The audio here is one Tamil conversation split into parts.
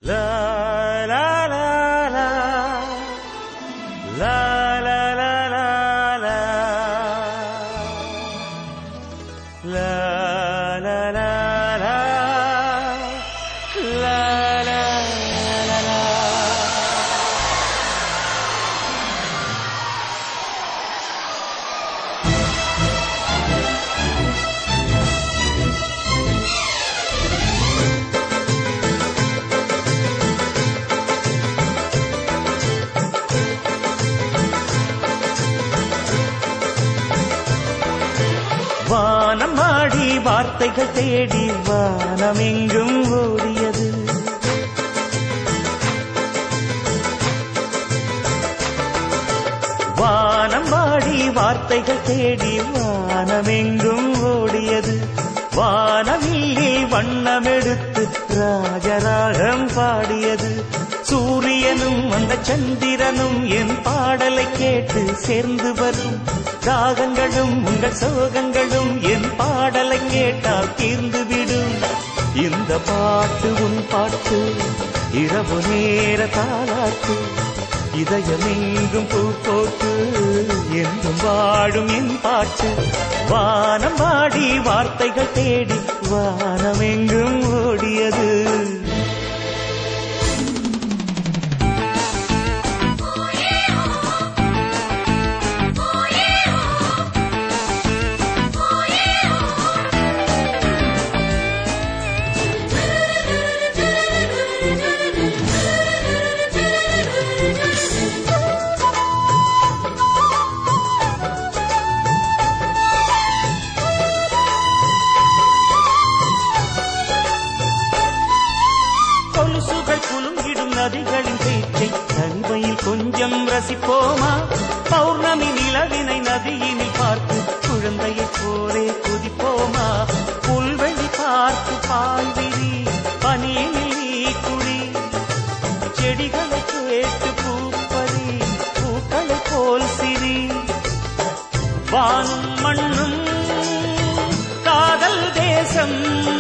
La la la la La la la la la La la la la La la la la வானம் ஆடி வார்த்தைகள் தேடி வானம் எங்கும் ஓடியது வானம் ஆடி வார்த்தைகள் தேடி வானம் எங்கும் ஓடியது வானவில்லி வண்ணமெடுத்து ராஜராகம் பாடியது சூரியனும் அந்த சந்திரனும் என் பாடலை கேட்டு சேர்ந்து வரும் ராகங்களும் உங்கள் சோகங்களும் என் பாடலை கேட்டால் தீர்ந்துவிடும் இந்த பாட்டு உன் பாட்டு இரவு நேர தாளாட்டு இதயமெங்கும் பூ போட்டு என்றும் வாழும் என் பாட்டு வானம் வாடி வார்த்தைகள் தேடி வானமெங்கும் ஓடியது கொலுசுகள் குலுங்கிடும் நதிகளின் பேச்சை தனிமையில் கொஞ்சம் ரசிப்போமா பௌர்ணமி நிலவினை நதியினில் பார்த்து குழந்தையைப் போலே குதிப்போமா புல்வெளி பார்த்து பாய்விரி பனியினில் நீ குழி செடிகளை கேட்டு பூப்பறி பூக்களை போல் சிரி வானும் மண்ணும் காதல் தேசம்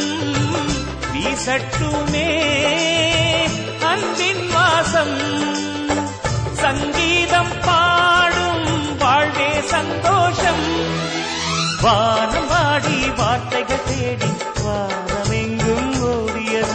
வீசட்டுமே அன்பின் வாசம் சங்கீதம் பாடும் வாழ்வே சந்தோஷம் வானம் வாடி வார்த்தைகள் தேடி வானமெங்கும் ஓடியது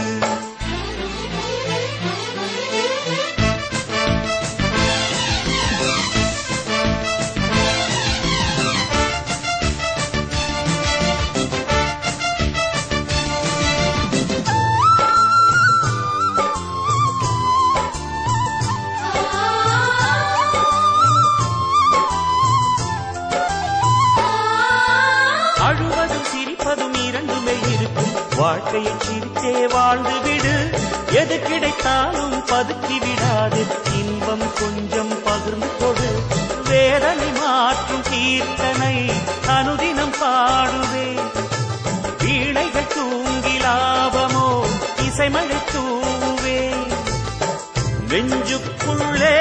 அழுவதும் சிரிப்பதும் இரண்டுமே இருக்கும் வாழ்க்கையை சிரித்தே வாழ்ந்து விடு எது கிடைத்தாலும் பதுக்கி விடாது இன்பம் கொஞ்சம் பகிர்ந்து கொடு வேதனை மாற்றும் கீர்த்தனை அனுதினம் பாடுவே வீணைகள் தூங்கி லாபமோ இசைமழை தூவே நெஞ்சுக்குள்ளே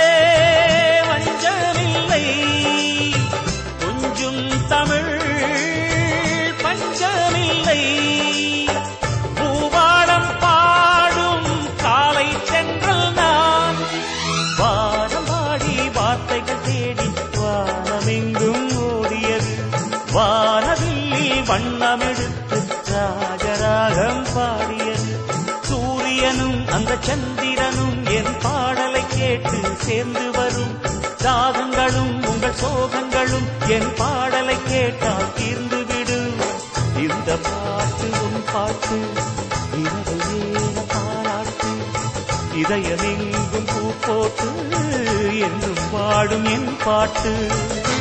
வஞ்சமில்லை கொஞ்சம் தமிழ் பஞ்சமில்லை பூவாடம் பாடும் காலை சென்றல் நான் வானம் பாடி வார்த்தைகள் தேடி வானமெங்கும் ஓடியது வானவில்லி வண்ணமெடுத்து ராஜராகம் பாடியது சூரியனும் அந்த சந்திரனும் என் பாடலை கேட்டு சேர்ந்து வரும் ராகங்களும் உங்கள் சோகங்களும் என் பாடலை கேட்டால் தீர்ந்து விடும் இந்த பாட்டு உன் பாட்டு இரவு நேர பாராட்டு இதயமெங்கும் பூ போட்டு என்றும் வாடும் என் பாட்டு